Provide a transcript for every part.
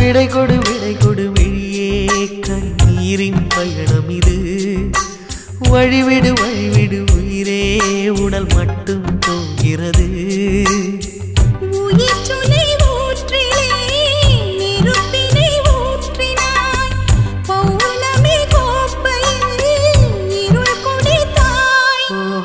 விடை கொடு விடை கொடு விழியே கண்ணீரின் பயணம் இது வழிவிடு வழிவிடு உயிரே உடல் மட்டும் போகிறது உயிர் சுனை ஊற்றிலே நெருப்பினை ஊற்றினாய் பௌர்ணமி கோப்பையில் இருள் குடித்தாய்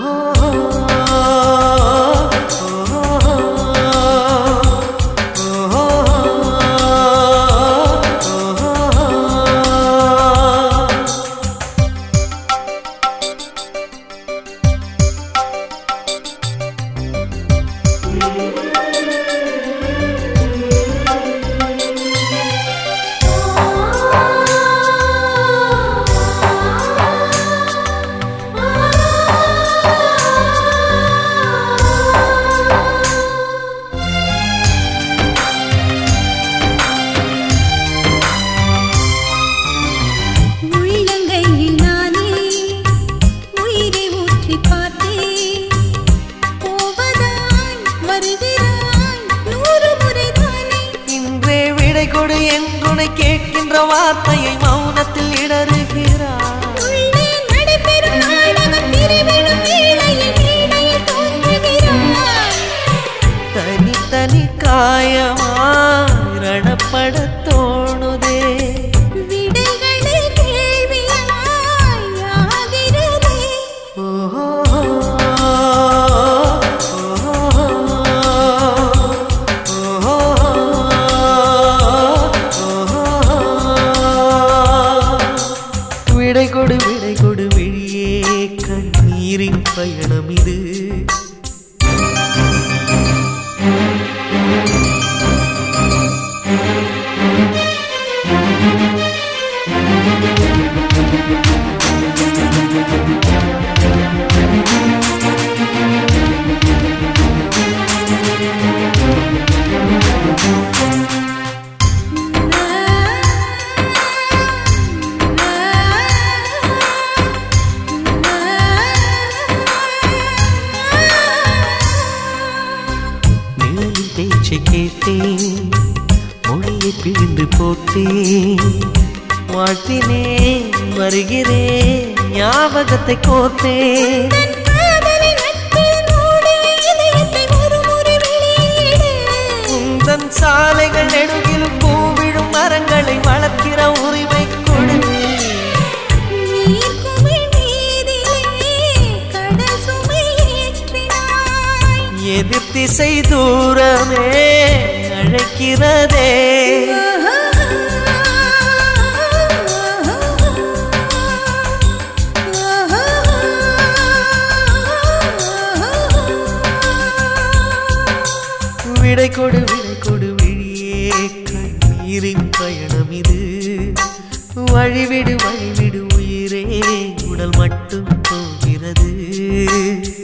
உள்ளங்கையில் நானே உயிரை ஊற்றி பார்த்தேன் போவதாய் வருகிறாய் நூறு முறைதானே இன்றே விடை கொடு என்றுனை கேட்கின்ற வார்த்தையை மௌனத்தில் இடறுகிறார் உள்ளே நடைபெறும் நாடகம் திருவிழும் வேளையில் மேடையில் தோன்றுகிறாய் தனி தனி காயமாய் ரணப்படத் தோணுதே விடைகளே கேள்வியாய் ஆகிறதே ஓஹோ விடை கொடு விடை கொடு விழியே கண்ணீரின் பயணம் இது நிழலின் பேச்சை கேட்டேன் மொழியை பிழிந்து போட்டேன் வாழ்த்தினேன் வருகிறேன் ஞாபகத்தை கோத்தேன் தன் காதலை நட்பில் மூடி இதயத்தை ஒரு முறை வெளியிடு உந்தன் சாலைகள் நெடுகிலும் பூவிடும் மரங்களை வளர்க்கிற உரிமை கொடு நீர்க்குமிழ் நீரிலே கடல் சுமை ஏற்றினாய் எதிர் திசை தூரமே அழைக்கிறதே விடை கொடு விடை கொடு விழியே கண்ணீரின் பயணம் இது வழிவிடு வழிவிடு உயிரே உடல் மட்டும் போகிறது